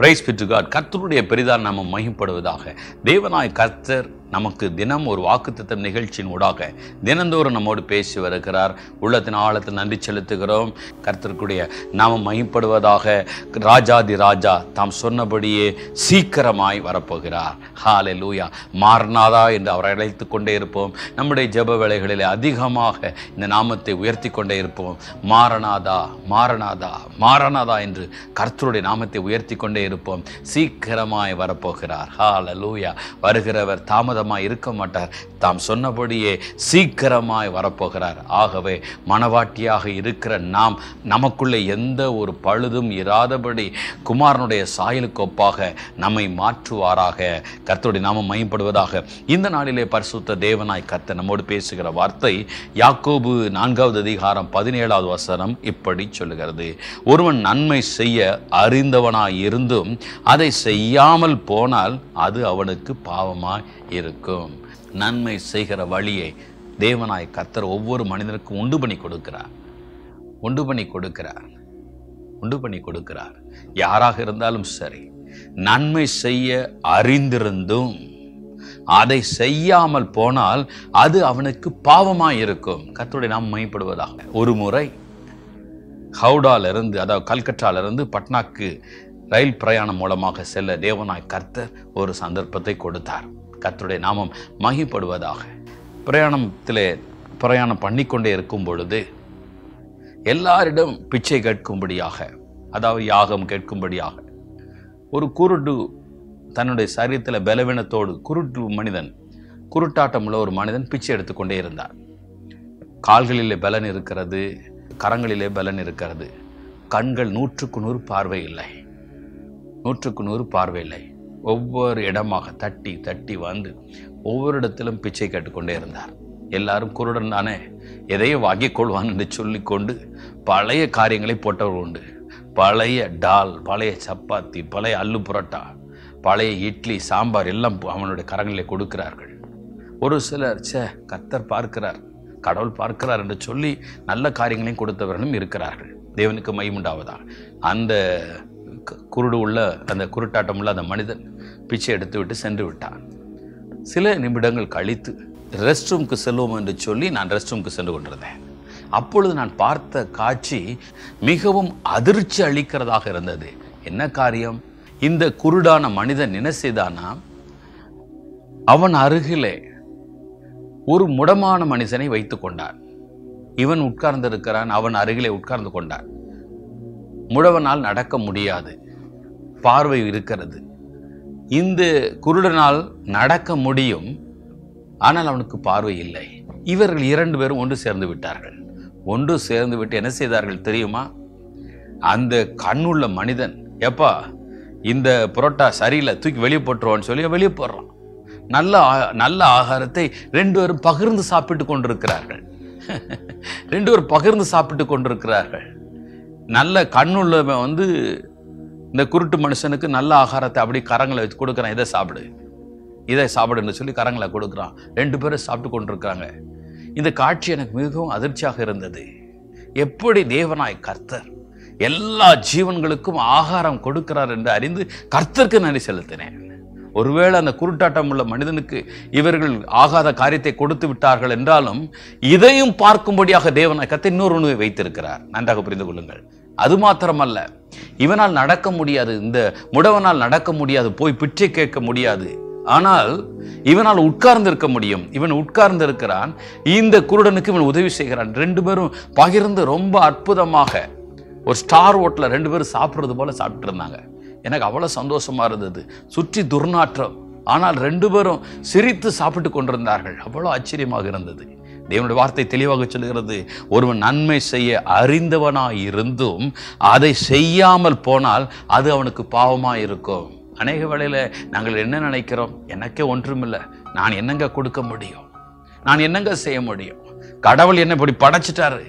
price பிட்டு God கர்த்தருடைய பெரிதால் நாம மகிப்படுவதாக தேவனாய் கர்த்தர் நமக்கு தினம் ஒரு வாக்குத்தத்தம் நிகழ்ச்சியின் ஊடாக தினந்தோறும் நம்மோடு பேசி வருகிறார் உள்ளத்தின் ஆழத்தில் நன்றி செலுத்துகிறோம் கர்த்தருக்குடைய நாம மகிப்படுவதாக ராஜாதி ராஜா தாம் சொன்னபடியே சீக்கிரமாய் வரப்போகிறார் ஹாலே லூயா மாறனாதா என்று அவரை அழைத்து கொண்டே இருப்போம் நம்முடைய ஜெப வேளைகளிலே அதிகமாக இந்த நாமத்தை உயர்த்தி கொண்டே இருப்போம் மாறனாதா மாறனாதா மாறனாதா என்று கர்த்தருடைய நாமத்தை உயர்த்தி கொண்டே இருப்போம் சீக்கிரமாய் வரப்போகிறார் ஹால லூயா வருகிறவர் தாமதமாய் இருக்க மாட்டார் தாம் சொன்னபடியே சீக்கிரமாய் வரப்போகிறார் ஆகவே மனவாட்டியாக இருக்கிற நாம் நமக்குள்ளே எந்த ஒரு பழுதும் இராதபடி குமாரனுடைய சாயலுக்கு ஒப்பாக நம்மை மாற்றுவாராக கர்த்தருடைய நாமம் மையப்படுவதாக இந்த நாளிலே பரிசுத்த தேவனாய் கர்த்தர் நம்மோடு பேசுகிற வார்த்தை யாக்கோபு நான்காவது அதிகாரம் பதினேழாவது வசனம் இப்படி சொல்லுகிறது ஒருவன் நன்மை செய்ய அறிந்தவனாய் இருந்தும் அதை செய்யாமல் போனால் அது அவனுக்கு பாவமாய் இருக்கும் நன்மை செய்கிற வழியை தேவனாய் கர்த்தர் ஒவ்வொரு மனிதனுக்கும் உண்டு பண்ணி கொடுக்கிறார் உண்டு பண்ணி கொடுக்கிறார் உண்டு பண்ணி கொடுக்கிறார் யாராக இருந்தாலும் சரி நன்மை செய்ய அறிந்திருந்தும் அதை செய்யாமல் போனால் அது அவனுக்கு பாவமாய் இருக்கும் கர்த்தருடைய நாம் மையப்படுவதாக ஒரு முறை ஹவுடால இருந்து அதாவது கல்கட்டால இருந்து பட்னாக்கு ரயில் பிரயாணம் மூலமாக செல்ல தேவனாய் கர்த்தர் ஒரு சந்தர்ப்பத்தை கொடுத்தார் கர்த்தருடைய நாமம் மகிப்படுவதாக பிரயாணத்திலே பிரயாணம் பண்ணிக்கொண்டே இருக்கும் பொழுது எல்லாரிடம் பிச்சை கேட்கும்படியாக அதாவது யாகம் கேட்கும்படியாக ஒரு குருட்டு தன்னுடைய சரீரத்தில் பலவீனத்தோடு குருட்டு மனிதன் குருட்டாட்டமுள்ள ஒரு மனிதன் பிச்சை எடுத்துக்கொண்டே இருந்தார் கால்களிலே பலன் இருக்கிறது கரங்களிலே பலன் இருக்கிறது கண்கள் நூற்றுக்கு நூறு பார்வை இல்லை நூற்றுக்கு நூறு பார்வை இல்லை ஒவ்வொரு இடமாக தட்டி தட்டி வந்து ஒவ்வொரு இடத்திலும் பிச்சை கேட்டுக்கொண்டே இருந்தார் எல்லாரும் குருடன் தானே எதையும் வாங்கிக் கொள்வான் என்று சொல்லிக்கொண்டு பழைய காரியங்களை போட்டவர் உண்டு பழைய டால் பழைய சப்பாத்தி பழைய அல்லு புரோட்டா பழைய இட்லி சாம்பார் எல்லாம் அவனுடைய கரங்களிலே கொடுக்கிறார்கள் ஒரு சிலர் ச்சே கத்தர் பார்க்கிறார் கடவுள் பார்க்கிறார் என்று சொல்லி நல்ல காரியங்களையும் கொடுத்தவர்களும் இருக்கிறார்கள் தேவனுக்கு மைமுண்டாவதாக அந்த க- குருடு உள்ள அந்த குருட்டாட்டம் உள்ள அந்த மனிதன் பிச்சை எடுத்து விட்டு சென்று விட்டான் சில நிமிடங்கள் கழித்து ரெஸ்ட் ரூமுக்கு செல்வோம் என்று சொல்லி நான் ரெஸ்ட் ரூமுக்கு சென்று கொண்டிருந்தேன் அப்பொழுது நான் பார்த்த காட்சி மிகவும் அதிர்ச்சி அளிக்கிறதாக இருந்தது என்ன காரியம் இந்த குருடான மனிதன் என்ன செய்தானா அவன் அருகிலே ஒரு முடமான மனுஷனை வைத்துக் கொண்டான் இவன் உட்கார்ந்திருக்கிறான் அவன் அருகிலே உட்கார்ந்து கொண்டான் முடவனால் நடக்க முடியாது பார்வை இருக்கிறது இந்த குருடனால் நடக்க முடியும் ஆனால் அவனுக்கு பார்வை இல்லை இவர்கள் இரண்டு பேரும் ஒன்று சேர்ந்து விட்டார்கள் ஒன்று சேர்ந்து விட்டு என்ன செய்தார்கள் தெரியுமா அந்த கண்ணுள்ள மனிதன் எப்பா இந்த புரோட்டா சரியில்லை தூக்கி வெளியே போட்டுருவான்னு சொல்லி வெளியே போடுறான் நல்ல ஆ- நல்ல ஆகாரத்தை ரெண்டு பேரும் பகிர்ந்து சாப்பிட்டு கொண்டிருக்கிறார்கள் ரெண்டு பேரும் பகிர்ந்து சாப்பிட்டு கொண்டிருக்கிறார்கள் நல்ல கண்ணுள்ளவன் வந்து இந்த குருட்டு மனுஷனுக்கு நல்ல ஆகாரத்தை அப்படி கரங்களை வச்சு கொடுக்குறான் இதை சாப்பிடு இதை சாப்பிடுன்னு சொல்லி கரங்களை கொடுக்குறான் ரெண்டு பேரும் சாப்பிட்டு கொண்டிருக்காங்க இந்த காட்சி எனக்கு மிகவும் அதிர்ச்சியாக இருந்தது எப்படி தேவனாய் கர்த்தர் எல்லா ஜீவன்களுக்கும் ஆகாரம் கொடுக்கிறார் என்று அறிந்து கர்த்தருக்கு நன்றி செலுத்தினேன் ஒருவேளை அந்த குருட்டாட்டம் உள்ள மனிதனுக்கு இவர்கள் ஆகாத காரியத்தை கொடுத்து விட்டார்கள் என்றாலும் இதையும் பார்க்கும்படியாக தேவனாய் கர்த்தர் இன்னொரு உணவை வைத்திருக்கிறார் நன்றாக புரிந்து கொள்ளுங்கள் அது மாத்திரமல்ல இவனால் நடக்க முடியாது இந்த முடவனால் நடக்க முடியாது போய் பிச்சை கேட்க முடியாது ஆனால் இவனால் உட்கார்ந்து இருக்க முடியும் இவன் உட்கார்ந்து இருக்கிறான் இந்த குருடனுக்கு இவன் உதவி செய்கிறான் ரெண்டு பேரும் பகிர்ந்து ரொம்ப அற்புதமாக ஒரு ஸ்டார் ஹோட்டல்ல ரெண்டு பேரும் சாப்பிட்றது போல சாப்பிட்டு இருந்தாங்க எனக்கு அவ்வளவு சந்தோஷமா இருந்தது சுற்றி துர்நாற்றம் ஆனால் ரெண்டு பேரும் சிரித்து சாப்பிட்டு கொண்டிருந்தார்கள் அவ்வளவு ஆச்சரியமாக இருந்தது தேவனுடைய வார்த்தை தெளிவாக சொல்லுகிறது ஒருவன் நன்மை செய்ய அறிந்தவனாய் இருந்தும் அதை செய்யாமல் போனால் அது அவனுக்கு பாவமாக இருக்கும் அநேக வேளையில நாங்கள் என்ன நினைக்கிறோம் எனக்கே ஒன்றுமில்லை நான் என்னங்க கொடுக்க முடியும் நான் என்னங்க செய்ய முடியும் கடவுள் என்ன இப்படி படைச்சிட்டாரு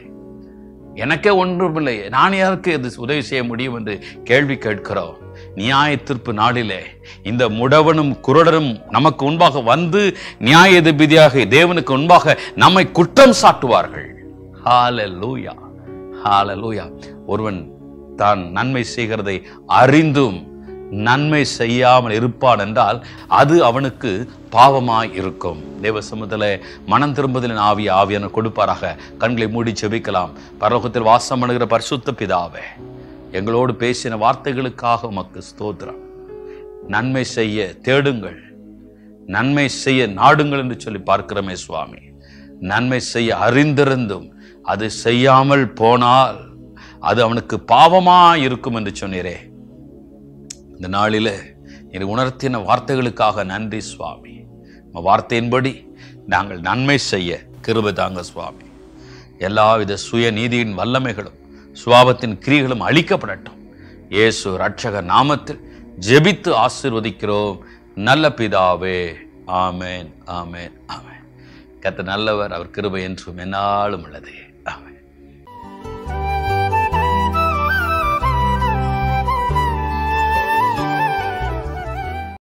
எனக்கே ஒன்றுமில்லை நான் யாருக்கு இது உதவி செய்ய முடியும் என்று கேள்வி கேட்கிறோம் நியாய தீர்ப்பு நாளிலே இந்த முடவனும் குருடனும் நமக்கு முன்பாக வந்து நியாய எதிர்விதியாக தேவனுக்கு முன்பாக நம்மை குற்றம் சாட்டுவார்கள் ஹalleluya ஹalleluya ஒருவன் தான் நன்மை செய்கிறதை அறிந்தும் நன்மை செய்யாமல் இருப்பான் என்றால் அது அவனுக்கு பாவமாய் இருக்கும் தேவ சமூகத்தில் மனம் திரும்புதலின் ஆவி ஆவியான கொடுப்பாராக கண்களை மூடி செபிக்கலாம் பரலோகத்தில் வாசம் பண்ணுகிற பரிசுத்த பிதாவே எங்களோடு பேசின வார்த்தைகளுக்காக உமக்கு ஸ்தோத்திரம் நன்மை செய்ய தேடுங்கள் நன்மை செய்ய நாடுங்கள் என்று சொல்லி பார்க்கிறோமே சுவாமி நன்மை செய்ய அறிந்திருந்தும் அது செய்யாமல் போனால் அது அவனுக்கு பாவமா இருக்கும் என்று சொன்னீரே இந்த நாளில இது உணர்த்தின வார்த்தைகளுக்காக நன்றி சுவாமி உங்க வார்த்தையின்படி நாங்கள் நன்மை செய்ய கிருபை தாங்க சுவாமி எல்லாவித சுய நீதியின் வல்லமைகளும் சுவாபத்தின் கிரிகளும் அழிக்கப்படட்டும் இயேசு ரட்சக நாமத்தில் ஜெபித்து ஆசீர்வதிக்கிறோம் நல்ல பிதாவே ஆமென் ஆமென் ஆமென் கர்த்தர் நல்லவர் அவர் கிருபை என்றும் என்னாலும் உள்ளது ஆமென்